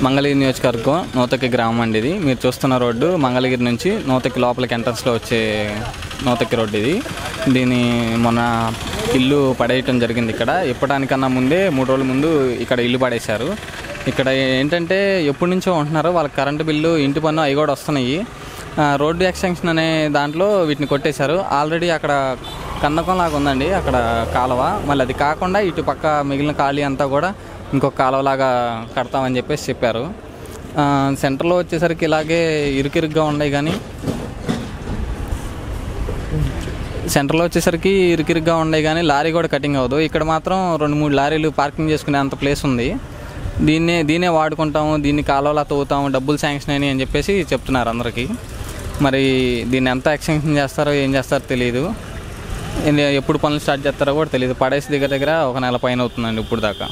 మంగళగిరి నియోజకవర్గం నూతకి గ్రామం అండి ఇది మీరు చూస్తున్న రోడ్డు మంగళగిరి నుంచి నూతకి లోపలికి ఎంట్రన్స్లో వచ్చే నూతకి రోడ్డు ఇది దీని మొన్న ఇల్లు పడేయటం జరిగింది ఇక్కడ ఇప్పడానికన్నా ముందే మూడు రోజుల ముందు ఇక్కడ ఇల్లు పడేశారు ఇక్కడ ఏంటంటే ఎప్పటి నుంచో ఉంటున్నారు వాళ్ళకి కరెంటు బిల్లు ఇంటి పన్ను అవి కూడా వస్తున్నాయి ఆ, రోడ్డు ఎక్స్టెన్షన్ అనే దాంట్లో వీటిని కొట్టేశారు ఆల్రెడీ అక్కడ కందకం లాగా ఉందండి అక్కడ కాలువ మళ్ళీ అది కాకుండా ఇటు పక్క మిగిలిన ఖాళీ అంతా కూడా ఇంకొక కాలువలాగా కడతామని చెప్పేసి చెప్పారు ఆ, సెంటర్లో వచ్చేసరికి ఇలాగే ఇరుకిరుగ్గా ఉన్నాయి కానీ సెంటర్లో వచ్చేసరికి ఇరుకిరుగ్గా ఉన్నాయి కానీ లారీ కూడా కటింగ్ అవ్వదు ఇక్కడ మాత్రం రెండు మూడు లారీలు పార్కింగ్ చేసుకునే అంత ప్లేస్ ఉంది దీన్నే దీన్నే వాడుకుంటాము దీన్ని కాలువలా తవ్వుతాము డబ్బులు శాంక్షన్ అయినాయి అని చెప్పేసి చెప్తున్నారు అందరికీ మరి దీన్ని ఎంత ఎక్స్టెన్షన్ చేస్తారో ఏం చేస్తారో తెలియదు ఎన్ని- ఎప్పుడు పనులు స్టార్ట్ చేస్తారో కూడా తెలియదు పడేసి దగ్గర దగ్గర ఒక నెల పైన అవుతుందండి ఇప్పుడు దాకా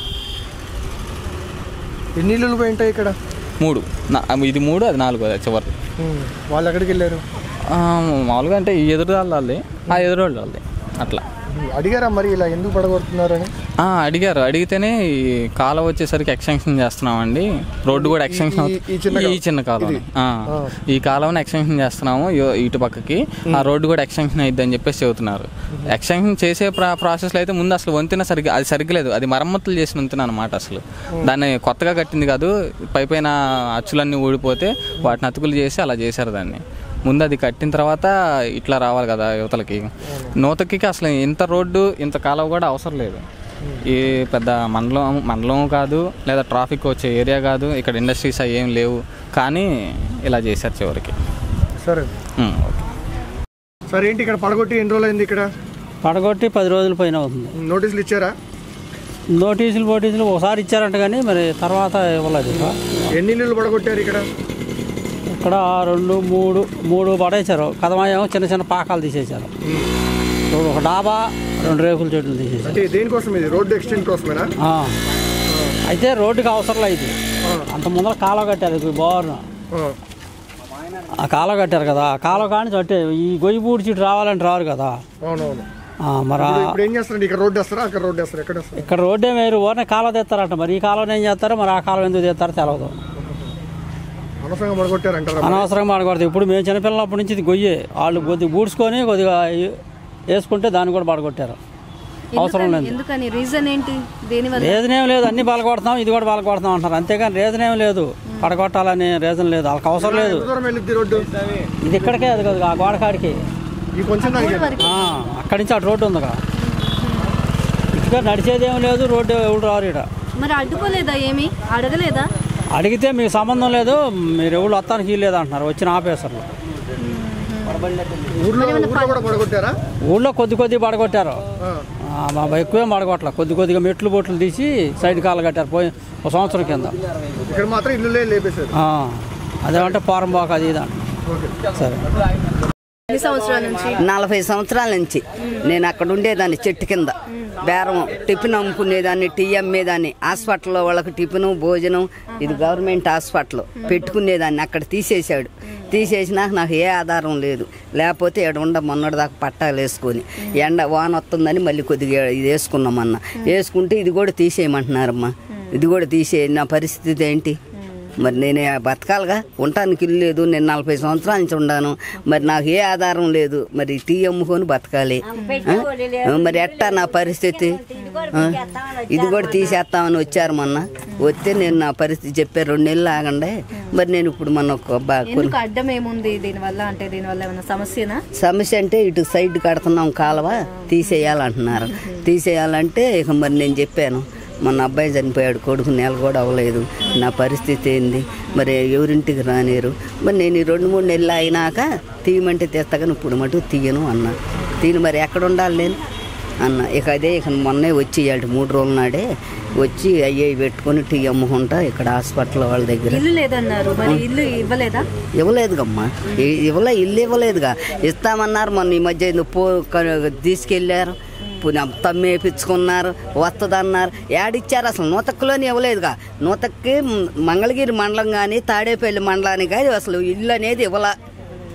ఎన్ని ఇల్లులు పోయింటాయి ఇక్కడ మూడు నా- ఇది మూడు అది నాలుగు అది చివరి ఉమ్, వాళ్ళు ఎక్కడికి వెళ్ళారు ఆ, మామూలుగా అంటే ఈ ఎదురు వాళ్ళది ఆ ఎదురు వాళ్ళది అట్లా ఉమ్, అడిగారా మరి ఇలా ఎందుకు పడగొడుతున్నారని ఆ, అడిగారు అడిగితేనే ఈ కాలువ వచ్చేసరికి ఎక్స్టెన్షన్ చేస్తున్నామండి రోడ్డు కూడా ఎక్స్టెన్షన్ ఈ- ఈ చిన్న ఈ చిన్న కాలువని ఆ. ఈ కాలువని ఎక్స్టెన్షన్ చేస్తున్నాము ఇ- ఇటు పక్కకి ఆ రోడ్డు కూడా ఎక్స్టెన్షన్ అయ్యిద్ది అని చెప్పేసి చెబుతున్నారు ఎక్స్టెన్షన్ చేసే ప్రా ప్రాసెస్లో అయితే ముందు అసలు వంతెన సరిగ్గా అది సరిగ్గా అది మరమ్మతులు చేసిన వంతెన అనమాట అసలు దాన్ని కొత్తగా కట్టింది కాదు పై పైన అచ్చులన్నీ ఊడిపోతే వాటిని అతుకులు చేసి అలా చేశారు దాన్ని ముందు అది కట్టిన తర్వాత ఇట్లా రావాలి కదా యువతలకి నూతకి అసలు ఇంత రోడ్డు ఇంత కాలువ కూడా అవసరం లేదు ఈ పెద్ద మండలం మండలం కాదు లేదా ట్రాఫిక్ వచ్చే ఏరియా కాదు ఇక్కడ ఇండస్ట్రీస్ అవి ఏం లేవు కానీ ఇలా చేశారు చివరికి సరే ఉమ్, ఓకే సరే ఏంటి ఇక్కడ పడగొట్టి ఎన్ని రోజులు అయింది ఇక్కడ పడగొట్టి పది రోజుల పైన అవుతుంది ఉమ్, నోటీసులు ఇచ్చారా నోటీసులు పోటీసులు ఒకసారి ఇచ్చారంట కానీ మరి తర్వాత ఇవ్వలేదు ఇక. ఎన్ని ఇల్లులు పడగొట్టారు ఇక్కడ ఇక్కడ రెండు మూడు మూడు పడేశారు కదమాయేమో చిన్న చిన్న పాకాలు తీసేశారు ఇప్పుడు ఒక డాబా రెండు రేకుల చెట్లు తీసేశారు అంటే దేనికోసం ఇది రోడ్డు ఎక్స్టెండ్ కోసమేనా ఆ. అయితే రోడ్డుకి అవసరం లేదు అంత ముందర కాలువ కట్టారు ఇది బాగున్నా ఆ, ఆ కాలువ కట్టారు కదా ఆ కాలువ కానీ అంటే ఈ గొయ్యి పూడ్చి ఇటు రావాలంటే రారు కదా అవునవును ఆ, మరి ఆ- ఇప్పుడు ఇప్పుడు ఏం చేస్తారండి ఇక్కడ రోడ్డు వేస్తారా అక్కడ రోడ్డు వేస్తారా ఎక్కడ వేస్తారు ఇక్కడ రోడ్డే వేరు ఊరినే కాలువ తెస్తారంట మరి ఈ కాలువని ఏం చేస్తారో మరి ఆ కాలువ ఎందుకు తెస్తారో తెలియదు అనవసరంగా పడగొట్టారంటారా అనవసరంగా పడకూడదు ఇప్పుడు మేము చిన్నపిల్లలప్పటి నుంచి ఇది గొయ్యే వాళ్ళు కొద్దిగా బూడ్చుకొని కొద్దిగా వేసుకుంటే దాన్ని కూడా పడగొట్టారు అవసరం లేదు ఎందుకని రీజన్ ఏంటి దేనివల్ల రీజన్ ఏం లేదు అన్ని బాలకొడతాం ఇది కూడా బాలకొడతాం అంటారు అంతేగాని రీజన్ ఏం లేదు పడగొట్టాలని రీజన్ లేదు వాళ్ళకి అవసరం లేదు ఎంత దూరం వెళ్ళిద్ది రోడ్డు ఇది ఇక్కడికే అది కదా ఆ గోడకాడికి ఈ కొంచెం దానికి ఆ, అక్కడి నుంచి అటు రోడ్డు ఉందిగా ఇక్కడ నడిచేది ఏం లేదు రోడ్డు ఎవరు రారు ఇక్కడ మరి అడ్డుకోలేదా ఏమి అడగలేదా అడిగితే మీకు సంబంధం లేదు మీరు ఎవరు వస్తానికి లేదు అంటున్నారు వచ్చిన ఆఫీసర్లు ఊర్లో ఊర్లో కూడా పడగొట్టారా ఊళ్ళో కొద్ది కొద్ది పడగొట్టారు ఆ, ఆ, మా ఎక్కువే పడగొట్ల కొద్ది కొద్దిగా మెట్లు బొట్లు తీసి సైడ్ కాలు కట్టారు పోయి ఒక సంవత్సరం కింద ఇక్కడ మాత్రం ఇల్లులే లేపేశారు ఆ, అదేమంటే పోరం బాక అది ఇది అంట. సరే ఎన్ని సంవత్సరాల నుంచి నలభై సంవత్సరాల నుంచి నేను అక్కడ ఉండేదాన్ని చెట్టు కింద బేరం టిఫిన్ అమ్ముకునేదాన్ని టీ అమ్మేదాన్ని హాస్పిటల్లో వాళ్ళకి టిఫిన్ భోజనం ఇది గవర్నమెంట్ హాస్పిటల్ పెట్టుకునేదాన్ని అక్కడ తీసేశాడు తీసేసినాక నాకు ఏ ఆధారం లేదు లేకపోతే ఇక్కడ ఉండ మొన్నటి దాకా పట్టాలు వేసుకొని ఎండ వాన వస్తుందని మళ్ళీ కొద్దిగా ఇది వేసుకున్నామన్న వేసుకుంటే ఇది కూడా తీసేయమంటున్నారమ్మా ఇది కూడా తీసే నా పరిస్థితి ఏంటి మరి నేను బతకాలిగా ఉండటానికి ఇల్లు లేదు నేను నలభై సంవత్సరాల నుంచి ఉన్నాను మరి నాకు ఏ ఆధారం లేదు మరి టీ అమ్ముకొని బతకాలి ఆ? మరి ఎట్టా నా పరిస్థితి ఆ? ఇది కూడా తీసేస్తామని వచ్చారు మొన్న వస్తే నేను నా పరిస్థితి చెప్పారు రెండు నెలలు ఆగండి మరి నేను ఇప్పుడు మొన్న ఒక బా- కొన్ని ఎందుకు అడ్డం ఏముంది దీనివల్ల అంటే దీనివల్ల ఏమైనా సమస్యనా సమస్య అంటే ఇటు సైడ్ కడుతున్నాం కాలువ తీసేయాలంటున్నారు తీసేయాలంటే ఇక మరి నేను చెప్పాను మొన్న అబ్బాయి చనిపోయాడు కొడుకు నెల కూడా అవ్వలేదు నా పరిస్థితి ఏంది మరి ఎవరింటికి రానేరు మరి నేను ఈ రెండు మూడు నెలలు అయినాక తీయమంటే తెస్తాగాని ఇప్పుడు మటు తీయను అన్న తీయను మరి ఎక్కడ ఉండాలి నేను అన్న ఇక అదే ఇక మొన్నే వచ్చి ఇవాళ మూడు రోజుల నాడే వచ్చి అయ్యి పెట్టుకొని టీ అమ్ముకుంటా ఇక్కడ హాస్పిటల్ వాళ్ళ దగ్గర ఇల్లు లేదన్నారు మరి ఇల్లు ఇవ్వలేదా ఇవ్వలేదుగమ్మా ఇ- ఇవ్వలే ఇల్లు ఇవ్వలేదుగా ఇస్తామన్నారు మొన్న ఈ మధ్య ఏదో పో క- తీసుకెళ్ళారు పునః తమ్మేపించుకున్నారు వస్తుందన్నారు యాడిచ్చారు అసలు నూతక్కులోనే ఇవ్వలేదుగా నూతక్కి మ్, మంగళగిరి మండలం కానీ తాడేపల్లి మండలానికి కానీ అసలు ఇల్లు అనేది ఇవ్వలా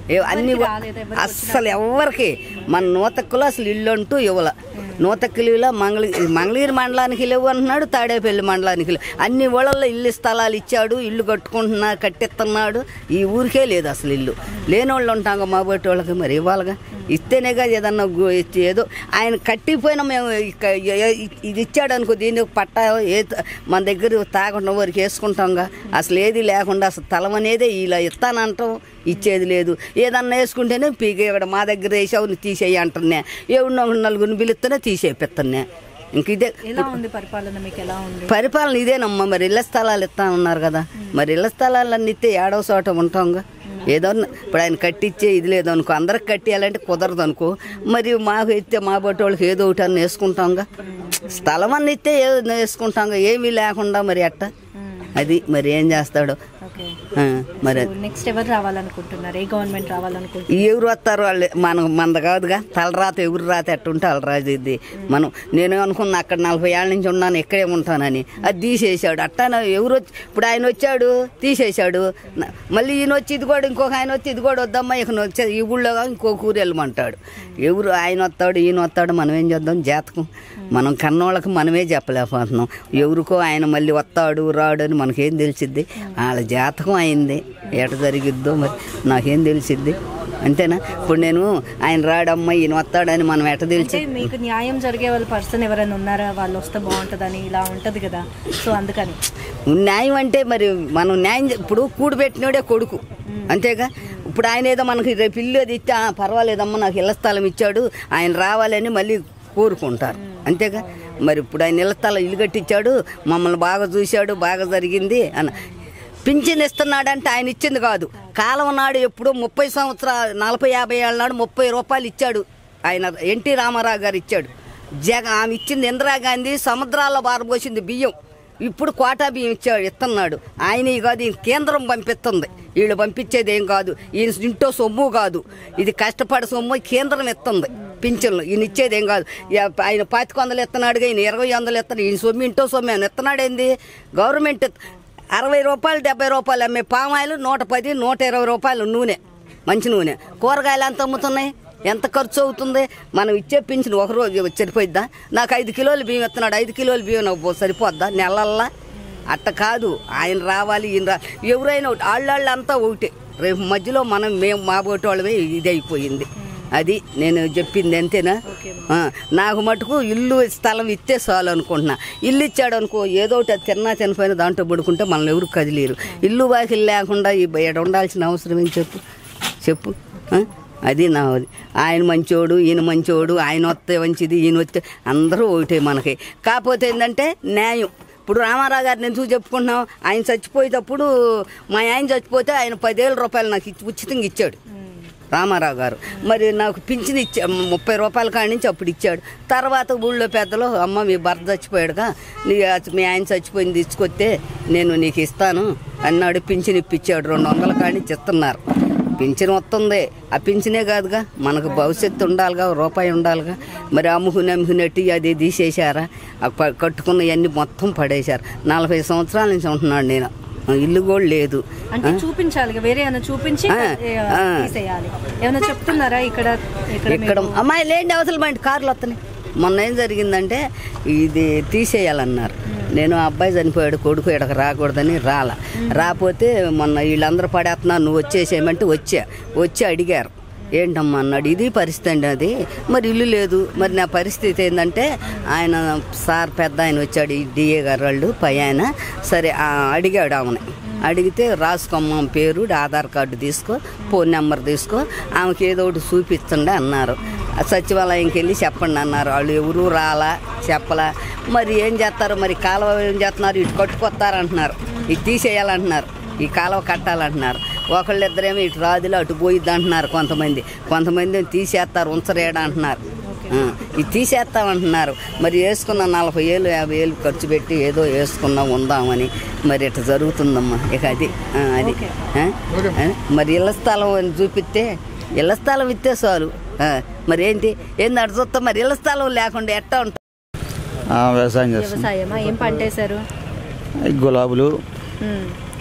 ఏ అన్ని ఎవరికి రాలేదు, ఎవరికి అస్సలు ఎవరికి మన నూతక్కులో అసలు ఇల్లు అంటూ ఇవ్వల నూతక్కులో మంగళ మంగళగిరి మండలానికి లేవు అంటున్నాడు తాడేపల్లి మండలానికి లేవు అన్ని ఊళ్ళల్లో ఇల్లు స్థలాలు ఇచ్చాడు ఇల్లు కట్టుకుంటున్నా కట్టిస్తున్నాడు ఈ ఊరికే లేదు అసలు ఇల్లు లేని వాళ్ళు ఉంటాం మా బట్టి వాళ్ళకి మరి ఇవ్వాలిగా ఇస్తేనేగా ఏదన్నా గు- ఇచ్చి ఏదో ఆయన కట్టిపోయినా మేము ఇక ఏ- ఏ- ఇది ఇచ్చాడు అనుకో దీన్ని పట్టా ఏ మన దగ్గర తాగకుండా వరకు వేసుకుంటాంగా అసలు ఏది లేకుండా అసలు తలం అనేదే ఇలా ఇస్తానంటాం ఇచ్చేది లేదు ఏదన్నా వేసుకుంటేనే పీక ఇక్కడ మా దగ్గర వేసావు నువ్వు తీసేయి అంటున్నా ఎవరినో ఒకరిని నలుగురిని పిలుస్తేనే తీసేపిస్తున్నా ఇంక ఇదే ఎలా ఉంది పరిపాలన మీకు ఎలా ఉంది పరిపాలన ఇదేనమ్మా మరి ఇళ్ల స్థలాలు ఇస్తా ఉన్నారు కదా మరి ఇళ్ల స్థలాలన్నీ ఇస్తే ఏడవ చోట ఉంటాంగా ఏదో ఉన్న- ఇప్పుడు ఆయన కట్టిచ్చే ఇది లేదు అనుకో అందరికి కట్టియాలంటే కుదరదు అనుకో మరి మాకు ఇస్తే మా బట్టి వాళ్ళకి ఏదో ఒకటి అని వేసుకుంటాంగా స్థలం అన్ని ఇస్తే ఏదో వేసుకుంటాంగా ఏమీ లేకుండా మరి అట్ట అది మరి ఏం చేస్తాడు ఓకే ఆ, మరి నెక్స్ట్ ఎవరు రావాలనుకుంటున్నారు ఏ గవర్నమెంట్ రావాలనుకుంటున్నారు ఎవరు వస్తారు వాళ్ళు మనం మంద కాదుగా తలరాత ఎవరు రాత ఎట్టుంటే రాజు ఇది మనం నేను అనుకున్నా అక్కడ నలభై ఏళ్ళ నుంచి ఉన్నాను ఇక్కడే ఉంటానని అది తీసేసాడు అట్టాన ఎవరు వచ్చి ఇప్పుడు ఆయన వచ్చాడు తీసేశాడు న- మళ్ళీ ఈయన వచ్చి ఇది కూడా ఇంకొక ఆయన వచ్చి ఇది కూడా వద్దమ్మా ఇక వచ్చే ఈ ఊళ్ళో కాదు ఇంకొక ఊరు వెళ్ళమంటాడు ఎవరు ఆయన వస్తాడు ఈయన వస్తాడు మనం ఏం చేద్దాం జాతకం మనం కన్నోళ్ళకి మనమే చెప్పలేకపోతున్నాం ఎవరికో ఆయన మళ్ళీ వస్తాడు రాడు అని మనకేం తెలిసిద్ది వాళ్ళ జాతకం అయింది ఎట జరిగిద్దో మరి నాకేం తెలిసిద్ది అంతేనా ఇప్పుడు నేను ఆయన రాడమ్మా ఈయన వస్తాడని మనం ఎట తెలిసి అంటే మీకు న్యాయం జరిగే వాళ్ళ పర్సన్ ఎవరైనా ఉన్నారా వాళ్ళు వస్తే బాగుంటుందని ఇలా ఉంటది కదా సో అందుకని న్యాయం అంటే మరి మనం న్యాయం చే- ఇప్పుడు కూడు పెట్టినోడే కొడుకు అంతేగా ఇప్పుడు ఆయన ఏదో మనకి రేపు ఇల్లు అది ఇస్తే "ఆ, పర్వాలేదమ్మా నాకు ఇళ్ల స్థలం ఇచ్చాడు ఆయన రావాలని మళ్ళీ కోరుకుంటారు అంతేగా మరి ఇప్పుడు ఆయన ఇళ్ల స్థలం ఇల్లు కట్టించాడు మమ్మల్ని బాగా చూశాడు బాగా జరిగింది అన్న పింఛన్ ఇస్తున్నాడంటే ఆయన ఇచ్చింది కాదు కాలం నాడు ఎప్పుడో ముప్పై సంవత్సరాలు నలభై యాభై ఏళ్ళ నాడు ముప్పై రూపాయలు ఇచ్చాడు ఆయన ఎన్టీ రామారావు గారు ఇచ్చాడు జగ ఆమె ఇచ్చింది ఇందిరాగాంధీ సముద్రాల్లో బారబోసింది బియ్యం ఇప్పుడు కోటా బియ్యం ఇచ్చాడు ఇస్తున్నాడు ఆయన ఈ కాదు ఈయన కేంద్రం పంపిస్తుంది వీళ్ళు పంపించేది ఏం కాదు ఈయన ఇంటో సొమ్ము కాదు ఇది కష్టపడి సొమ్ము కేంద్రం ఇస్తుంది పింఛన్లు ఈయన ఇచ్చేది ఏం కాదు యా- ఆయన పాతిక వందలు ఇస్తున్నాడుగా ఈయన ఇరవై వందలు ఇస్తున్నాడు ఈయన సొమ్ము ఇంటో సొమ్ము ఆయన ఇస్తున్నాడేంది గవర్నమెంట్ ఇత్- అరవై రూపాయలు డెబ్బై రూపాయలు అమ్మే పామాయిలు నూట పది నూట ఇరవై రూపాయలు నూనె మంచి నూనె కూరగాయలు ఎంత అమ్ముతున్నాయి ఎంత ఖర్చు అవుతుంది మనం ఇచ్చే పింఛన్ ఒక రోజు సరిపోయిద్దా నాకు ఐదు కిలోలు బియ్యం ఇస్తున్నాడు ఐదు కిలోలు బియ్యం నాకు పో- సరిపోద్దా నెలల్లా అట్ట కాదు ఆయన రావాలి ఈయన రా ఎవరైనా ఒకటి వాళ్ళ అంతా ఒకటే రేపు మధ్యలో మనం మేము మా పోటీ వాళ్ళమే ఇది అయిపోయింది అది నేను చెప్పింది అంతేనా ఆ, నాకు మటుకు ఇల్లు స్థలం ఇస్తే చాలు అనుకుంటున్నా ఇల్లు ఇచ్చాడు అనుకో ఏదో ఒకటి అది తిన్నా చనిపోయిన దాంట్లో పడుకుంటే మనల్ని ఎవరు కదిలేరు ఇల్లు వాకిలు లేకుండా ఈ బయట ఉండాల్సిన అవసరం ఏం చెప్పు చెప్పు ఆ? అది నా అది. ఆయన మంచోడు ఈయన మంచోడు ఆయన వస్తే మంచిది ఈయన వస్తే అందరూ ఒకటే మనకి కాకపోతే ఏంటంటే న్యాయం ఇప్పుడు రామారావు గారిని ఎందుకు చెప్పుకుంటున్నాం ఆయన చచ్చిపోయేటప్పుడు మా ఆయన చచ్చిపోతే ఆయన పదివేల రూపాయలు నాకు ఇచ్చి ఉచితంగా ఇచ్చాడు రామారావు గారు మరి నాకు పింఛన్ ఇచ్చా ముప్పై రూపాయల కాడి నుంచి అప్పుడు ఇచ్చాడు తర్వాత ఊళ్ళో పెద్దలు అమ్మ మీ భర్త చచ్చిపోయాడుగా నీ మీ ఆయన చచ్చిపోయింది తీసుకొస్తే నేను నీకు ఇస్తాను అన్నాడు పింఛన్ ఇప్పించాడు రెండు వందల కాడి నుంచి ఇస్తున్నారు పింఛన్ వస్తుంది ఆ పింఛనే కాదుగా మనకు భవిష్యత్తు ఉండాలిగా రూపాయి ఉండాలిగా మరి అమ్ముకుని అమ్ముకునేట్టు అది తీసేశారా ఆ ప- కట్టుకున్నవన్నీ మొత్తం పడేశారు నలభై సంవత్సరాల నుంచి ఉంటున్నాడు నేను ఇల్లు కూడా లేదు అంటే చూపించాలి ఇక వేరే ఏమైనా చూపించి ఆ, ఏ, ఆ. తీసేయాలి ఏమైనా చెప్తున్నారా ఇక్కడ ఇక్కడ ఇక్కడ మీకు? అమ్మాయి లేండి అవతల బండి కార్లు వస్తున్నాయి మొన్న ఏం జరిగిందంటే ఇది తీసేయాలన్నారు నేను ఆ అబ్బాయి చనిపోయాడు కొడుకు ఇక్కడికి రాకూడదని రాల రాకపోతే మొన్న వీళ్ళందరూ పడేస్తున్నారు నువ్వు వచ్చేసేయమంటే వచ్చా వచ్చి అడిగారు ఏంటమ్మా అన్నాడు ఇది పరిస్థితి అండి అది మరి ఇల్లు లేదు మరి నా పరిస్థితి ఏంటంటే ఆయన సార్ పెద్ద ఆయన వచ్చాడు ఈ డిఏ గారు వాళ్ళు పై ఆయన సరే ఆ, అడిగాడు ఆమెని అడిగితే రాసుకోమ్మ పేరు ఆధార్ కార్డు తీసుకో ఫోన్ నెంబర్ తీసుకో ఆమెకి ఏదో ఒకటి చూపించండి అన్నారు ఆ సచివాలయంకి వెళ్ళి చెప్పండి అన్నారు వాళ్ళు ఎవరు రాలా చెప్పలా మరి ఏం చేస్తారు మరి కాలువ ఏం చేస్తున్నారు ఇటు కట్టుకొస్తారు అంటున్నారు ఇది తీసేయాలంటున్నారు ఈ కాలువ కట్టాలంటున్నారు ఒకళ్ళిద్దరేమో ఇటు రాదులు అటు పోయిద్ది అంటున్నారు కొంతమంది కొంతమంది ఏమో తీసేస్తారు ఉంచరేడ అంటున్నారు ఆ, ఇది తీసేస్తామంటున్నారు మరి వేసుకున్న నలభై ఏళ్ళు యాభై ఏళ్ళు ఖర్చు పెట్టి ఏదో వేసుకున్నాం ఉందామని మరి ఇట్లా జరుగుతుందమ్మా ఇక అది ఆ, అది ఆ? ఆ? మరి ఇళ్ల స్థలం అని చూపిస్తే ఇళ్ల స్థలం ఇస్తే చాలు ఆ, మరి ఏంటి ఏంది అటు చూస్తే మరి ఇళ్ల స్థలం లేకుండా ఎట్టా ఉంటుంది ఆ, వ్యవసాయం చేస్తాం వ్యవసాయమా ఏం పంట వేశారు ఈ గులాబులు ఉమ్.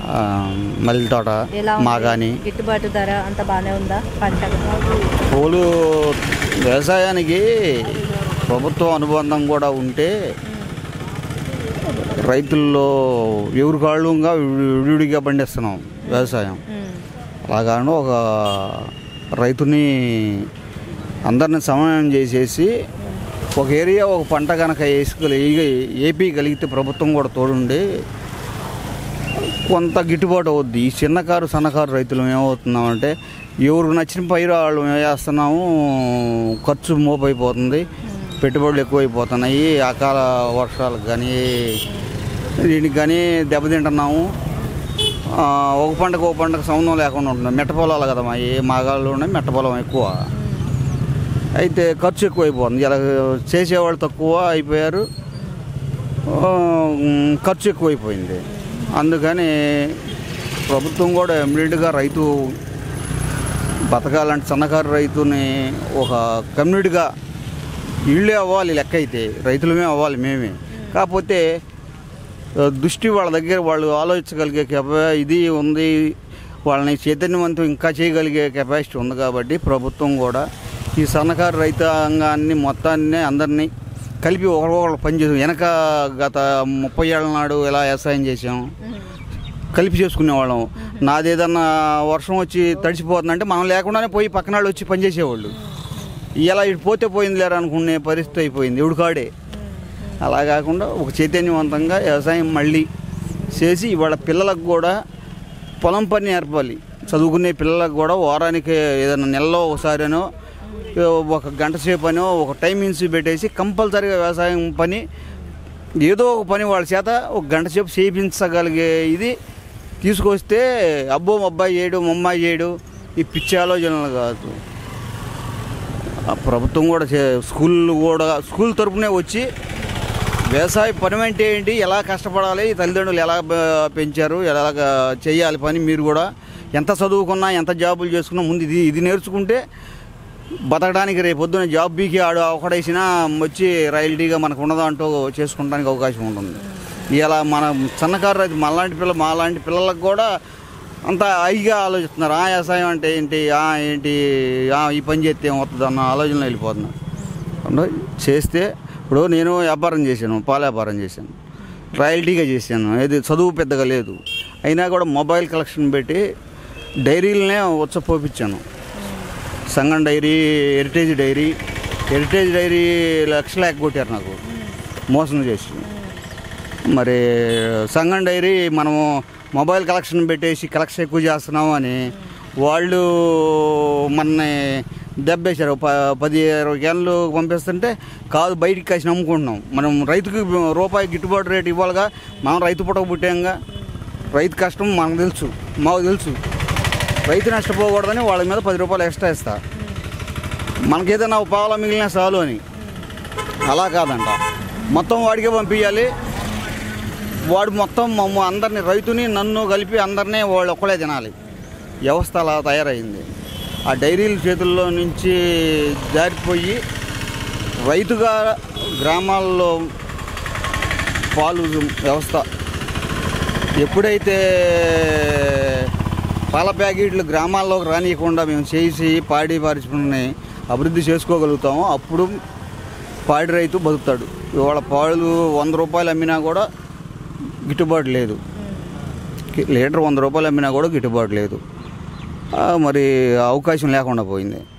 ఆ, మల్లె తోట ఎలా ఉంది? మాగాని గిట్టుబాటు ధర అంత బాగానే ఉందా పంట పూలు వ్యవసాయానికి ప్రభుత్వ అనుబంధం కూడా ఉంటే రైతుల్లో ఎవరి కాళ్ళుగా విడివిడిగా పండిస్తున్నాం వ్యవసాయం అలాగాను ఒక రైతుని అందరిని సమన్వయం చేసేసి ఒక ఏరియా ఒక పంట కనుక వేసుకలి ఏపీ కలిగితే ప్రభుత్వం కూడా తోడుండి కొంత గిట్టుబాటు అవుద్ది ఈ చిన్నకారు సన్నకారు రైతులు ఏమవుతున్నామంటే ఎవరికి నచ్చిన పైరు వాళ్ళు వేస్తున్నాము ఖర్చు మోపైపోతుంది పెట్టుబడులు ఎక్కువైపోతున్నాయి అకాల వర్షాలకు కానీ దీనికి కానీ దెబ్బతింటున్నాము ఆ, ఒక పంటకు ఒక పంటకు సంబంధం లేకుండా ఉంటుంది మెట్ట పొలాలు కదా మా ఏ మాగాళ్ళు ఉన్నాయి మెట్ట పొలం ఎక్కువ అయితే ఖర్చు ఎక్కువైపోతుంది ఇలా చేసేవాళ్ళు తక్కువ అయిపోయారు ఆ, ఉమ్, ఖర్చు ఎక్కువైపోయింది అందుకని ప్రభుత్వం కూడా ఇమ్మీడియట్గా రైతు బతకాలంటే సన్నకారు రైతుని ఒక కమ్యూనిటీగా ఇళ్ళే అవ్వాలి లెక్క అయితే రైతులమే అవ్వాలి మేమే కాకపోతే ఆ, దృష్టి వాళ్ళ దగ్గర వాళ్ళు ఆలోచించగలిగే కెపా ఇది ఉంది వాళ్ళని చైతన్యవంతం ఇంకా చేయగలిగే కెపాసిటీ ఉంది కాబట్టి ప్రభుత్వం కూడా ఈ సన్నకారు రైతాంగాన్ని మొత్తాన్ని అందరినీ కలిపి ఒకరికొకరు పనిచేసాం వెనక గత ముప్పై ఏళ్ళ నాడు ఎలా వ్యవసాయం చేసాం కలిపి చేసుకునేవాళ్ళం నాది ఏదన్నా వర్షం వచ్చి తడిసిపోతుందంటే మనం లేకుండానే పోయి పక్కన వాళ్ళు వచ్చి పనిచేసేవాళ్ళు ఇలా ఇటు పోతే పోయింది లేరా అనుకునే పరిస్థితి అయిపోయింది ఎవడికాడే అలా కాకుండా ఒక చైతన్యవంతంగా వ్యవసాయం మళ్ళీ చేసి ఇవాళ పిల్లలకు కూడా పొలం పని నేర్పాలి చదువుకునే పిల్లలకు కూడా వారానికి ఏదైనా నెలలో ఒకసారినో ఒక గంట సేపు అనో ఒక టైమింగ్స్ పెట్టేసి కంపల్సరీగా వ్యవసాయం పని ఏదో ఒక పని వాళ్ళ చేత ఒక గంట సేపు చేయించగలిగే ఇది తీసుకొస్తే అబ్బో మా అబ్బాయి చేయడు మా అమ్మాయి చేయడు ఈ పిచ్చి ఆలోచనలు కాదు ఆ ప్రభుత్వం కూడా చే- స్కూళ్ళు కూడా స్కూల్ తరపునే వచ్చి వ్యవసాయ పని అంటే ఏంటి ఎలా కష్టపడాలి తల్లిదండ్రులు ఎలా బ- పెంచారు ఎలా చేయాలి పని మీరు కూడా ఎంత చదువుకున్నా ఎంత జాబులు చేసుకున్నా ముందు ఇది ఇది నేర్చుకుంటే బతకడానికి రేపు పొద్దున జాబ్ బీకి ఆడు ఒకడేసినా వచ్చి రాయల్టీగా మనకు ఉన్నదంటూ చేసుకోవడానికి అవకాశం ఉంటుంది ఇలా మన సన్నకారు రైతు మనలాంటి పిల్ల మాలాంటి పిల్లలకు కూడా అంత హైగా ఆలోచిస్తున్నారు ఆ వ్యవసాయం అంటే ఏంటి ఆ ఏంటి ఆ ఈ పని చేస్తే ఏమవుతుంది అన్న ఆలోచనలో వెళ్ళిపోతున్నారు అంటే చేస్తే ఇప్పుడు నేను వ్యాపారం చేశాను పాల వ్యాపారం చేశాను రాయల్టీగా చేశాను ఏది చదువు పెద్దగా లేదు అయినా కూడా మొబైల్ కలెక్షన్ పెట్టి డైరీలనే వచ్చ పోపించాను Sangam dairy Heritage dairy Heritage dairy లక్షలు ఎగ్గొట్టారు నాకు మోసం చేసి మరి సంగం డైరీ మనము మొబైల్ కలెక్షన్ పెట్టేసి కలెక్షన్ ఎక్కువ చేస్తున్నాము అని వాళ్ళు మనని దెబ్బేశారు ప పది ఇరవై క్యాన్లు పంపిస్తుంటే కాదు బయటికి కాసి నమ్ముకుంటున్నాం మనం రైతుకి రూపాయి గిట్టుబాటు రేటు ఇవ్వాలిగా మనం రైతు పుట్టక పుట్టాంగా రైతు కష్టం మనకు తెలుసు మాకు తెలుసు రైతు నష్టపోకూడదని వాళ్ళ మీద పది రూపాయలు ఎక్స్ట్రా ఇస్తా మనకేదైనా ఒక పావులా మిగిలిన చాలు అని అలా కాదంట మొత్తం వాడికే పంపించాలి వాడు మొత్తం మమ్మ అందరిని రైతుని నన్ను కలిపి అందరినీ వాళ్ళు ఒక్కలే తినాలి వ్యవస్థ అలా తయారైంది ఆ డైరీల చేతుల్లో నుంచి జారిపోయి రైతుగా గ్రామాల్లో పాలు వ్యవస్థ ఎప్పుడైతే పాల ప్యాకెట్లు గ్రామాల్లోకి రానియకుండా మేము చేసి పాడి పరిశ్రమని అభివృద్ధి చేసుకోగలుగుతామో అప్పుడు పాడి రైతు బతుకుతాడు ఇవాళ పాలు వంద రూపాయలు అమ్మినా కూడా గిట్టుబాటు లేదు కి- లీటర్ వంద రూపాయలు అమ్మినా కూడా గిట్టుబాటు లేదు ఆ, మరి అవకాశం లేకుండా పోయింది